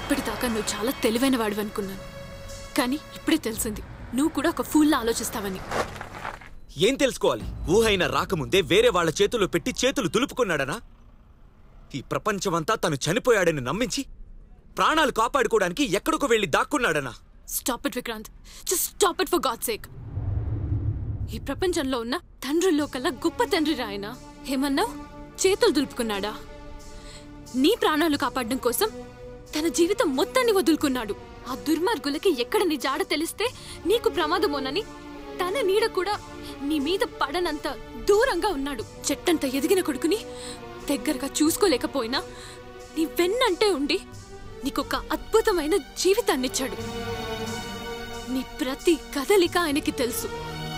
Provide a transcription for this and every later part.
ఇప్పటిదాకా నువ్వు చాలా తెలివైన వాడివి అనుకున్నాను కానీ ఇప్పుడే తెలిసింది నువ్వు కూడా ఒక ఫూల్లా ఆలోచిస్తావని ఏం తెలుసుకోవాలి ఊహైన రాకముందే వేరే వాళ్ళ చేతుల్లో పెట్టి చేతులు దులుపుకున్నాడనా ఈ ప్రపంచమంతా తను చనిపోయాడని నమ్మించి ప్రాణాలు కాపాడుకోవడానికి ఎక్కడికో వెళ్ళి దాక్కున్నాడనా stop it Vikrant just stop it for god sake ఈ ప్రపంచంలో ఉన్న తండ్రుల్లో కల్లా గొప్ప తండ్రి రాయన ఏమన్నావు చేతులు దులుపుకున్నాడా నీ ప్రాణాలు కాపాడడం కోసం తన జీవితం మొత్తాన్ని వదులుకున్నాడు ఆ దుర్మార్గులకి ఎక్కడ నీ జాడ తెలిస్తే నీకు ప్రమాదమోనని తన నీడ కూడా నీ మీద పడనంత దూరంగా ఉన్నాడు చెట్టంత ఎదిగిన కొడుకుని దగ్గరగా చూసుకోలేకపోయినా నీ వెన్నంటే ఉండి నీకొక అద్భుతమైన జీవితాన్నిచ్చాడు నీ ప్రతి కదలిక ఆయనకి తెలుసు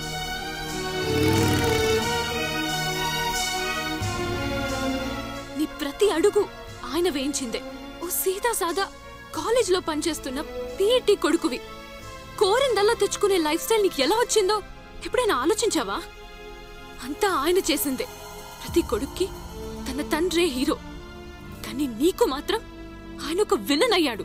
నీ ప్రతి అడుగు ఆయన వేయించిందే ఓ సీదా సాదా కాలేజీలో పనిచేస్తున్న పీఈటీ కొడుకువి కోరిందల్లా తెచ్చుకునే లైఫ్ స్టైల్ నీకు ఎలా వచ్చిందో ఎప్పుడైనా ఆలోచించావా అంతా ఆయన చేసిందే ప్రతి కొడుక్కి తన తండ్రే హీరో కానీ నీకు మాత్రం ఆయన ఒక విలన్ అయ్యాడు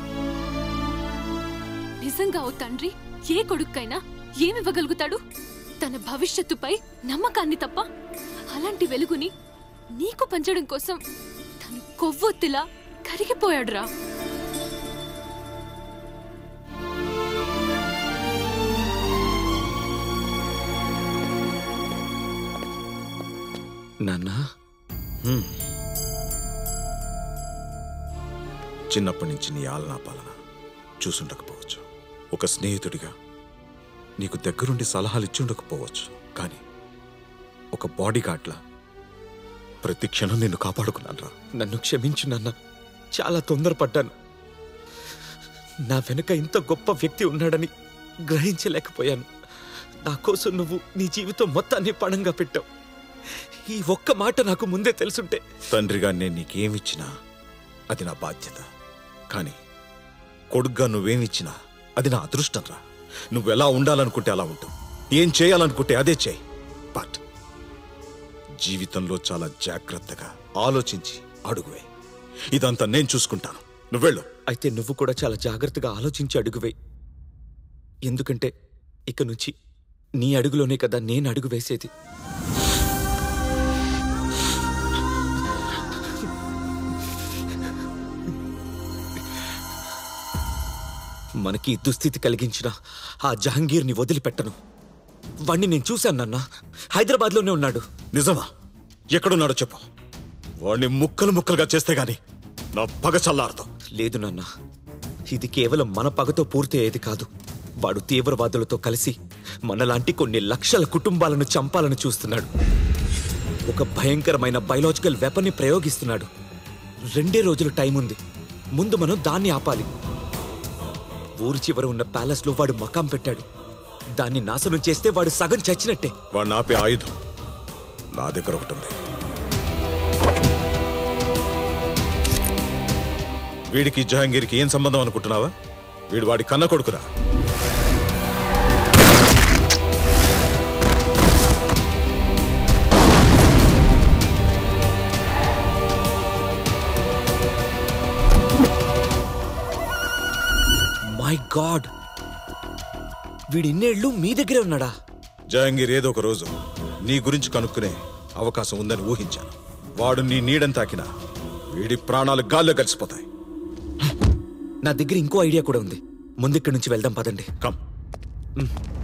నిజంగా ఓ తండ్రి ఏ కొడుక్కైనా ఏమివ్వగలుగుతాడు తన భవిష్యత్తుపై నమ్మకాన్ని తప్ప అలాంటి వెలుగుని నీకు పంచడం కోసం తను కొవ్వొత్తిలా కరిగిపోయాడురా నాన్నా చిన్నప్పటి నుంచి నీ ఆలనా పాలన చూసుండకపోవచ్చు ఒక స్నేహితుడిగా నీకు దగ్గరుండి సలహాలు ఇచ్చి ఉండకపోవచ్చు కానీ ఒక బాడీ గార్డ్లా ప్రతి క్షణం నిన్ను కాపాడుకున్నాను నన్ను క్షమించు నాన్న చాలా తొందరపడ్డాను నా వెనుక ఇంత గొప్ప వ్యక్తి ఉన్నాడని గ్రహించలేకపోయాను నా కోసం నువ్వు నీ జీవితం మొత్తాన్ని పణంగా పెట్టావు ఈ ఒక్క మాట నాకు ముందే తెలుసుంటే తండ్రిగా నేను నీకేమిచ్చినా అది నా బాధ్యత కానీ కొడుగ్గా నువ్వేమిచ్చినా అది నా అదృష్టం రా నువ్వెలా ఉండాలనుకుంటే అలా ఉంటావు ఏం చేయాలనుకుంటే అదే చేయి బట్ జీవితంలో చాలా జాగ్రత్తగా ఆలోచించి అడుగువే ఇదంతా నేను చూసుకుంటాను నువ్వెళ్ళు అయితే నువ్వు కూడా చాలా జాగ్రత్తగా ఆలోచించి అడుగువేయి ఎందుకంటే ఇక నుంచి నీ అడుగులోనే కదా నేను అడుగు వేసేది మనకి ఈ దుస్థితి కలిగించిన ఆ జహంగీర్ని వదిలిపెట్టను వాణ్ణి నేను చూశాను నాన్న హైదరాబాద్లోనే ఉన్నాడు నిజమా ఎక్కడున్నాడో చెప్పు వాడిని ముక్కలు ముక్కలుగా చేస్తే గాని నా పగ చల్లారదు లేదు నాన్న ఇది కేవలం మన పగతో పూర్తి అయ్యేది కాదు వాడు తీవ్రవాదులతో కలిసి మనలాంటి కొన్ని లక్షల కుటుంబాలను చంపాలని చూస్తున్నాడు ఒక భయంకరమైన బయలాజికల్ వెపన్ని ప్రయోగిస్తున్నాడు రెండే రోజులు టైం ఉంది ముందు మనం దాన్ని ఆపాలి ఊరి చివర ఉన్న ప్యాలెస్లో వాడు మకాం పెట్టాడు దాన్ని నాశనం చేస్తే వాడు సగం చచ్చినట్టే వాడిని ఆపే ఆయుధం నా దగ్గర ఒకటి ఉంది వీడికి జహాంగీర్కి ఏం సంబంధం అనుకుంటున్నావా వీడు వాడి కన్న కొడుకురా మై గాడ్ వీడు ఇన్నేళ్ళు మీ దగ్గరే ఉన్నాడా జహాంగీర్ ఏదో ఒక రోజు నీ గురించి కనుక్కునే అవకాశం ఉందని ఊహించాను వాడు నీ నీడని తాకినా వీడి ప్రాణాలు గాల్లో కలిసిపోతాయి నా దగ్గర ఇంకో ఐడియా కూడా ఉంది ముందు ఇక్కడి నుంచి వెళ్దాం పదండి కమ్